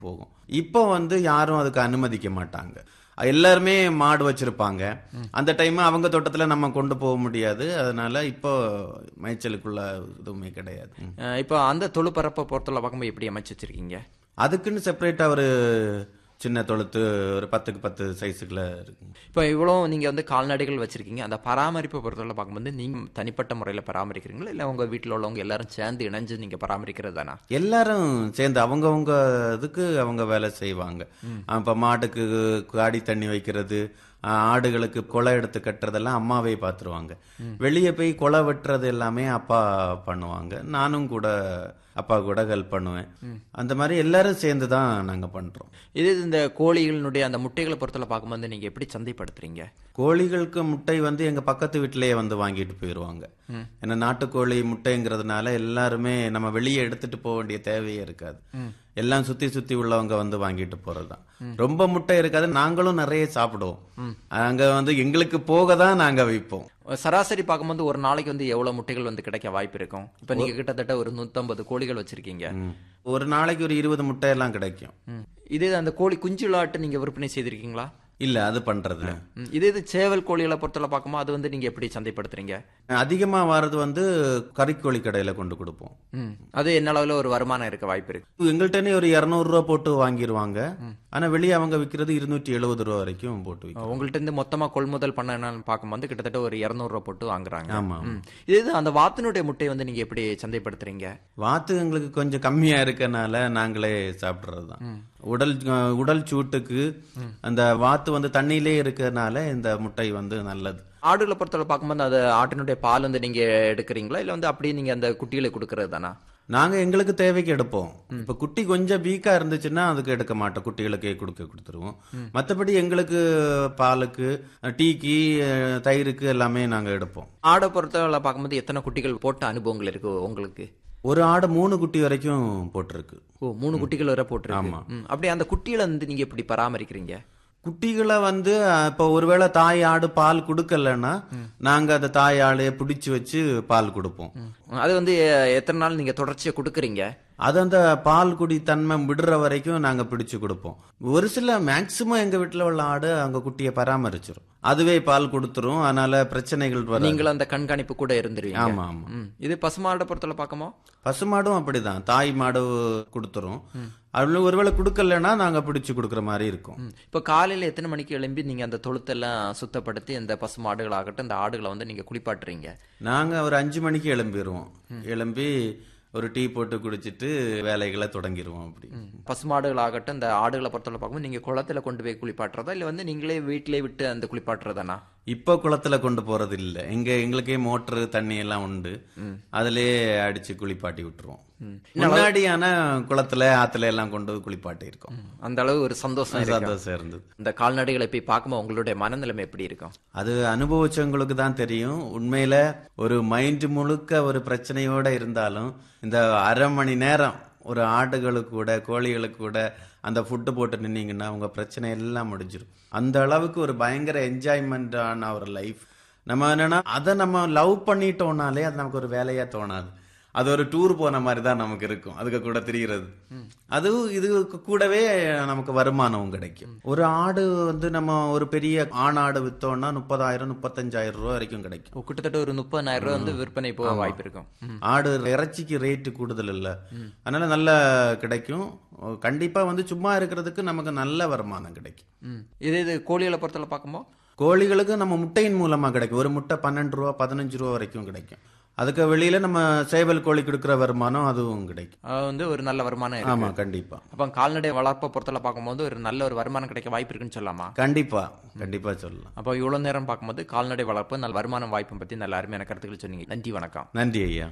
போகும் இப்போ வந்து யாரும் அதுக்கு அனுமதிக்க மாட்டாங்க எல்லாருமே மாடு வச்சிருப்பாங்க அந்த டைம் அவங்க தோட்டத்துல நம்ம கொண்டு போக முடியாது அதனால இப்போ மேய்ச்சலுக்குள்ள எதுவுமே கிடையாது ம். அஹ் இப்போ அந்த தொழுப்பரப்பை பொறுத்தவரை பார்க்கும்போது எப்படி அமைச்சு வச்சிருக்கீங்க அதுக்குன்னு செப்பரேட்டா ஒரு சின்ன தொழுத்து ஒரு பத்துக்கு பத்து சைஸுக்குள்ள இருக்கு இப்போ இவ்வளோ நீங்க வந்து கால்நடைகள் வச்சிருக்கீங்க அந்த பராமரிப்பை பொறுத்தவரை பார்க்கும்போது நீங்க தனிப்பட்ட முறையில் பராமரிக்கிறீங்களா இல்லை உங்க வீட்டில் உள்ளவங்க எல்லாரும் சேர்ந்து இணைஞ்சு நீங்க பராமரிக்கிறது தானா எல்லாரும் சேர்ந்து அவங்கவங்க இதுக்கு அவங்க வேலை செய்வாங்க இப்ப மாட்டுக்கு காடி தண்ணி வைக்கிறது ஆ, ஆடுகளுக்கு கொலை எடுத்து கட்டுறதெல்லாம் அம்மாவே பார்த்துருவாங்க வெளியே போய் கொலை வெட்டுறது எல்லாமே அப்பா பண்ணுவாங்க நானும் கூட அப்பா கூட ஹெல்ப் பண்ணுவேன் அந்த மாதிரி எல்லாரும் சேர்ந்து தான் நாங்க பண்றோம் இது இந்த கோழிகளினுடைய அந்த முட்டைகளை பொறுத்தவரை பார்க்கும்போது நீங்க எப்படி சந்தைப்படுத்துறீங்க கோழிகளுக்கு முட்டை வந்து எங்க பக்கத்து வீட்டிலேயே வந்து வாங்கிட்டு போயிடுவாங்க ஏன்னா நாட்டுக்கோழி முட்டைங்கிறதுனால எல்லாருமே நம்ம வெளியே எடுத்துட்டு போக வேண்டிய தேவையே இருக்காது எல்லாம் சுத்தி சுத்தி உள்ளவங்க வந்து வாங்கிட்டு போறதுதான் ரொம்ப முட்டை இருக்காது நாங்களும் நிறைய சாப்பிடுவோம் அங்க வந்து எங்களுக்கு போக தான் நாங்க வைப்போம் சராசரி பார்க்கும்போது ஒரு நாளைக்கு வந்து எவ்வளவு முட்டைகள் வந்து கிடைக்க வாய்ப்பு இருக்கும் இப்போ நீங்க கிட்டத்தட்ட ஒரு நூத்தம்பது கோழிகள் வச்சிருக்கீங்க ம். ஒரு நாளைக்கு ஒரு இருபது முட்டை எல்லாம் கிடைக்கும் ம். இதே அந்த கோழி குஞ்சுலாட்டு நீங்க விற்பனை செய்திருக்கீங்களா இல்ல அது பண்றது ம். இதே இது சேவல் கோழிகளை பொறுத்தவரை பார்க்கும்போது அது வந்து நீங்க எப்படி சந்தைப்படுத்துறீங்க அதிகமா வர்றது வந்து கறிக்கோழி கடையில கொண்டு கொடுப்போம் ம். அது என்ன அளவுல ஒரு வருமானம் இருக்க வாய்ப்பு இருக்கு எங்கள்கிட்டனே ஒரு இருநூறு ரூபா போட்டு வாங்கிடுவாங்க ஆனா வெளியே அவங்க விக்கிறது இருநூற்றி எழுபது ரூபா வரைக்கும் போட்டு விற்கும் உங்கள்ட்ட இருந்து மொத்தமா கொள்முதல் பண்ண என்னன்னு பார்க்கும்போது கிட்டத்தட்ட ஒரு இரநூறுவா போட்டு வாங்குறாங்க ஆமா ம். இது இது அந்த வாத்தினுடைய முட்டை வந்து நீங்க எப்படி சந்தைப்படுத்துறீங்க வாத்து எங்களுக்கு கொஞ்சம் கம்மியா இருக்கனால நாங்களே சாப்பிடுறது தான் உடல் அஹ், உடல் சூட்டுக்கு அந்த வாத்து வந்து தண்ணியிலே இருக்கறனால இந்த முட்டை வந்து நல்லது ஆடுகளை பொறுத்தவரை பார்க்கும்போது அது ஆட்டினுடைய பால் வந்து நீங்க எடுக்கிறீங்களா இல்ல வந்து அப்படியே நீங்க அந்த குட்டிகளை கொடுக்கறது தானா நாங்க எங்களுக்கு தேவைக்கு எடுப்போம் இப்ப குட்டி கொஞ்சம் வீக்கா இருந்துச்சுன்னா அதுக்கு எடுக்க மாட்டோம் குட்டிகளுக்கே கொடுக்க கொடுத்துருவோம் மத்தபடி எங்களுக்கு பாலுக்கு டீக்கு அஹ், தயிருக்கு எல்லாமே நாங்க எடுப்போம் ஆடை பொறுத்தவரை பார்க்கும்போது எத்தனை குட்டிகள் போட்ட அனுபவங்கள் இருக்கு உங்களுக்கு ஒரு ஆடு மூணு குட்டி வரைக்கும் போட்டிருக்கு ஓ மூணு குட்டிகள் வரை போட்டுருக்கு ம். அப்படியே அந்த குட்டிகளை வந்து நீங்க எப்படி பராமரிக்கிறீங்க குட்டிகளை வந்து அஹ், இப்போ ஒருவேளை தாய் ஆடு பால் கொடுக்கலன்னா நாங்க அந்த தாய் ஆளைய பிடிச்சு வச்சு பால் கொடுப்போம் அது வந்து எ- எத்தனை நாள் நீங்க தொடர்ச்சியா கொடுக்குறீங்க அது அந்த பால் குடி தன்மை விடுற வரைக்கும் நாங்க பிடிச்சு கொடுப்போம் ஒரு சில மேக்சிமம் எங்க வீட்டுல உள்ள ஆடு அங்க குட்டியை பராமரிச்சிரும் அதுவே பால் கொடுத்துரும் அதனால பிரச்சனைகள் வர நீங்களும் அந்த கண்காணிப்பு கூட இருந்துருவீங்க ஆமா ஆமா ம். இது பசுமாடை பொறுத்தவரை பார்க்கமோ பசுமாடும் அப்படிதான் தாய் மாடு கொடுத்துரும் அதுல ஒருவேளை கொடுக்கலன்னா நாங்க பிடிச்சு கொடுக்குற மாதிரி இருக்கும் ம். இப்போ காலையில எத்தனை மணிக்கு எழும்பி நீங்க அந்த தொழுத்தெல்லாம் சுத்தப்படுத்தி அந்த பசு மாடுகளாகட்டும் இந்த ஆடுகளை வந்து நீங்க குளிப்பாட்டுறீங்க நாங்க ஒரு அஞ்சு மணிக்கு எழும்பிடுவோம் எழும்பி ஒரு டீ போட்டு குடிச்சிட்டு வேலைகளை தொடங்கிடுவோம் அப்படி பசு மாடுகளாகட்டும் இந்த ஆடுகளை பொறுத்தவரை பார்க்கும்போது நீங்க குளத்துல கொண்டு போய் குளிப்பாட்டுறதா இல்ல வந்து நீங்களே வீட்டிலே விட்டு அந்த குளிப்பாட்டுறதானா இப்ப குளத்துல கொண்டு போறது இல்ல எங்க எங்களுக்கே மோட்டர் தண்ணி எல்லாம் உண்டு அதுலயே அடிச்சு குளிப்பாட்டி விட்டுருவோம் முன்னாடி ஆனா குளத்துல ஆத்துல எல்லாம் கொண்டு போய் குளிப்பாட்டி இருக்கோம் அந்த அளவு ஒரு சந்தோஷம் இருக்கு. சந்தோஷம் இருந்தது இந்த கால்நடைகளை போய் பார்க்கும்போது உங்களுடைய மனநிலைமை எப்படி இருக்கும் அது அனுபவிச்சவங்களுக்கு தான் தெரியும் உண்மையில ஒரு மைண்ட் முழுக்க ஒரு பிரச்சனையோட இருந்தாலும் இந்த அரை மணி நேரம் ஒரு ஆடுகளுக்கு கூட கோழிகளுக்கு கூட அந்த ஃபுட்டு போட்டு நின்னீங்கன்னா உங்க பிரச்சனை எல்லாம் முடிஞ்சிடும் அந்த அளவுக்கு ஒரு பயங்கர என்ஜாய்மெண்ட் ஆன ஒரு லைஃப் நம்ம என்னன்னா அதை நம்ம லவ் பண்ணிட்டோம்னாலே அது நமக்கு ஒரு வேலையா தோணாது அது ஒரு டூர் போன மாதிரி தான் நமக்கு இருக்கும் அதுக்கு கூட தெரிகிறது அதுவும் இது கூடவே நமக்கு வருமானமும் கிடைக்கும் ஒரு ஆடு வந்து நம்ம ஒரு பெரிய ஆணாடு வித்தோம்னா முப்பதாயிரம் முப்பத்தஞ்சாயிரம் ரூபாய் வரைக்கும் கிடைக்கும் ஓ, கிட்டத்தட்ட ஒரு முப்பதாயிரம் ரூபாய் வந்து விற்பனை போக வாய்ப்பு இருக்கும் ம். ஆடு இறைச்சிக்கு ரேட்டு கூடுதல் இல்ல அதனால நல்ல கிடைக்கும் கண்டிப்பா வந்து சும்மா இருக்கிறதுக்கு நமக்கு நல்ல வருமானம் கிடைக்கும் ம். இதே இது கோழிகளை பொறுத்தவரை பார்க்கும்போது கோழிகளுக்கு நம்ம முட்டையின் மூலமா கிடைக்கும் ஒரு முட்டை பன்னெண்டு ரூபா பதினஞ்சு ரூபா வரைக்கும் கிடைக்கும் அதுக்கு வெளியில நம்ம சேவல் கோழி கொடுக்குற வருமானம் அதுவும் கிடைக்கும் அது வந்து ஒரு நல்ல வருமானம் இருக்கு ஆமா கண்டிப்பா அப்ப கால்நடை வளர்ப்பை பொறுத்தவரை பார்க்கும்போது ஒரு நல்ல ஒரு வருமானம் கிடைக்க வாய்ப்பு இருக்குன்னு சொல்லலாமா கண்டிப்பா கண்டிப்பா சொல்லலாம் அப்போ இவ்வளவு நேரம் பார்க்கும்போது கால்நடை வளர்ப்பு நல்ல வருமானம் வாய்ப்பை பத்தி நல்ல அருமையான கருத்துக்கள் சொன்னீங்க நன்றி வணக்கம் நன்றி ஐயா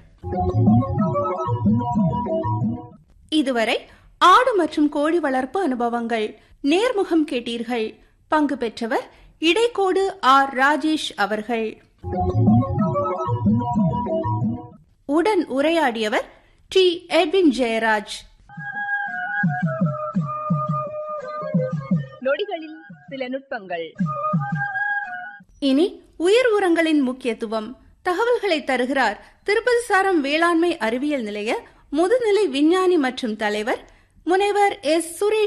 இதுவரை ஆடு மற்றும் கோழி வளர்ப்பு அனுபவங்கள் நேர்முகம் கேட்டீர்கள் பங்கு பெற்றவர் இடைக்கோடு ஆர் ராஜேஷ் அவர்கள் உடன் உரையாடியவர் டி எட்வின் ஜெயராஜ் நொடிகளில் சில நுட்பங்கள் இனி உயிர் உரங்களின் முக்கியத்துவம் தகவல்களை தருகிறார் திருப்பதி சாரம் வேளாண்மை அறிவியல் நிலைய முதுநிலை விஞ்ஞானி மற்றும் தலைவர் முனைவர் எஸ் சுரேஷ்